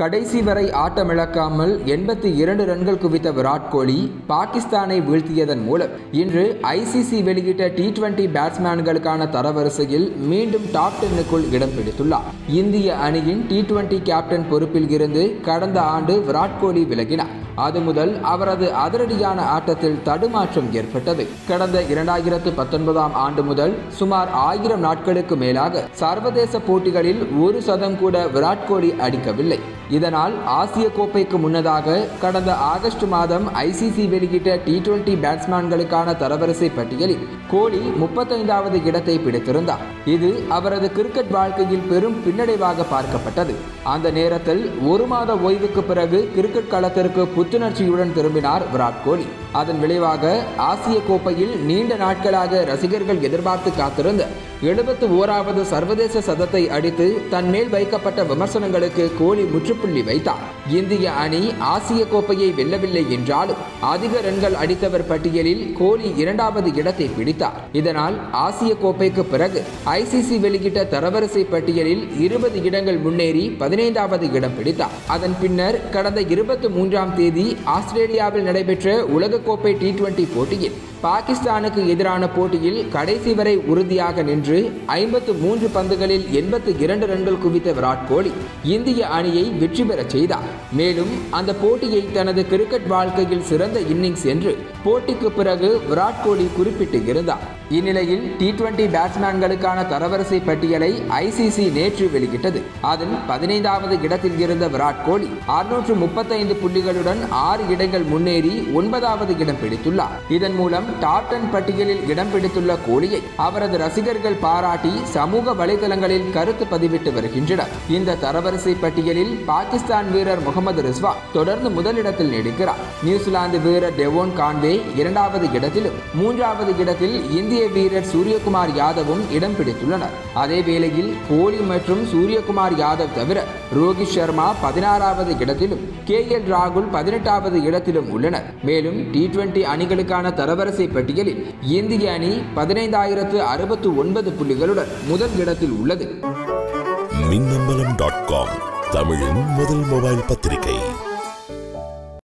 கடைசி வரை ஆட்டமிழக்காமல் எண்பத்தி இரண்டு ரன்கள் குவித்த விராட் கோலி பாகிஸ்தானை வீழ்த்தியதன் மூலம் இன்று ஐசிசி வெளியிட்ட டி டுவெண்டி பேட்ஸ்மேன்களுக்கான தரவரிசையில் மீண்டும் டாப் டென்னுக்குள் இடம் பிடித்துள்ளார் இந்திய அணியின் டி டுவெண்டி கேப்டன் பொறுப்பில் இருந்து கடந்த ஆண்டு விராட் கோலி விலகினார் அது முதல் அவரது அதிரடியான ஆட்டத்தில் தடுமாற்றம் ஏற்பட்டது கடந்த இரண்டாயிரத்து பத்தொன்பதாம் ஆண்டு முதல் சுமார் ஆயிரம் நாட்களுக்கு மேலாக சர்வதேச போட்டிகளில் ஒரு சதம் கூட விராட் கோலி அடிக்கவில்லை இதனால் ஆசிய கோப்பைக்கு முன்னதாக கடந்த ஆகஸ்ட் மாதம் ஐசிசி வெளியிட்ட டி டுவெண்டி பேட்ஸ்மேன்களுக்கான தரவரிசை பட்டியலில் கோலி முப்பத்தைந்தாவது இடத்தை பிடித்திருந்தார் இது அவரது கிரிக்கெட் வாழ்க்கையில் பெரும் பின்னடைவாக பார்க்கப்பட்டது அந்த நேரத்தில் ஒரு மாத ஓய்வுக்கு பிறகு கிரிக்கெட் களத்திற்கு புத்துணர்ச்சியுடன் திரும்பினார் விராட் கோலி அதன் விளைவாக ஆசிய கோப்பையில் நீண்ட நாட்களாக ரசிகர்கள் எதிர்பார்த்து காத்திருந்த எழுபத்து ஓராவது சர்வதேச சதத்தை அடித்து தன் மேல் வைக்கப்பட்ட விமர்சனங்களுக்கு கோலி முற்றுப்புள்ளி வைத்தார் இந்திய அணி ஆசிய கோப்பையை வெல்லவில்லை என்றாலும் அதிக ரன்கள் அடித்தவர் பட்டியலில் கோலி இரண்டாவது இடத்தை பிடித்தார் இதனால் ஆசிய கோப்பைக்கு பிறகு ஐசிசி வெளியிட்ட தரவரிசை பட்டியலில் இருபது இடங்கள் முன்னேறி பதினைந்தாவது இடம் பிடித்தார் அதன் பின்னர் கடந்த இருபத்தி மூன்றாம் தேதி ஆஸ்திரேலியாவில் நடைபெற்ற உலகக்கோப்பை டி டுவெண்டி போட்டியில் பாகிஸ்தானுக்கு எதிரான போட்டியில் கடைசி வரை உறுதியாக நின்று ஐம்பத்து மூன்று பந்துகளில் எண்பத்து இரண்டு ரன்கள் குவித்த விராட் கோலி இந்திய அணியை வெற்றி பெறச் செய்தார் மேலும் அந்த போட்டியை தனது கிரிக்கெட் வாழ்க்கையில் சிறந்த இன்னிங்ஸ் என்று போட்டிக்கு பிறகு விராட் கோலி குறிப்பிட்டு இருந்தார் இந்நிலையில் டி டுவெண்டி பேட்ஸ்மேன்களுக்கான தரவரிசை பட்டியலை ஐசிசி நேற்று வெளியிட்டது அதில் பதினைந்தாவது இடத்தில் இருந்த விராட் கோலி அறுநூற்று முப்பத்தைந்து புள்ளிகளுடன் ஆறு இடங்கள் முன்னேறி ஒன்பதாவது இடம் பிடித்துள்ளார் இதன் மூலம் டாப் டென் பட்டியலில் இடம் பிடித்துள்ள கோலியை அவரது ரசிகர்கள் பாராட்டி சமூக வலைதளங்களில் கருத்து பதிவிட்டு வருகின்றனர் இந்த தரவரிசை பட்டியலில் பாகிஸ்தான் வீரர் முகமது ரிஸ்வான் தொடர்ந்து முதலிடத்தில் நீடிக்கிறார் நியூசிலாந்து வீரர் டெவோன் கான்வே இரண்டாவது இடத்திலும் மூன்றாவது இடத்தில் இந்திய வீரர் சூரியகுமார் யாதவும் இடம் பிடித்துள்ளனர் அதே வேளையில் கோலி மற்றும் சூரியகுமார் யாதவ் தவிர ரோஹித் சர்மா பதினாறாவது இடத்திலும் கே எல் ராகுல் பதினெட்டாவது இடத்திலும் உள்ளனர் மேலும் டி டுவெண்டி அணிகளுக்கான தரவரிசை பட்டியலில் இந்திய அணி பதினைந்தாயிரத்து அறுபத்து ஒன்பது புள்ளிகளுடன் முதல் இடத்தில் உள்ளது மின்னம்பலம் டாட் காம் தமிழின் முதல் மொபைல் பத்திரிகை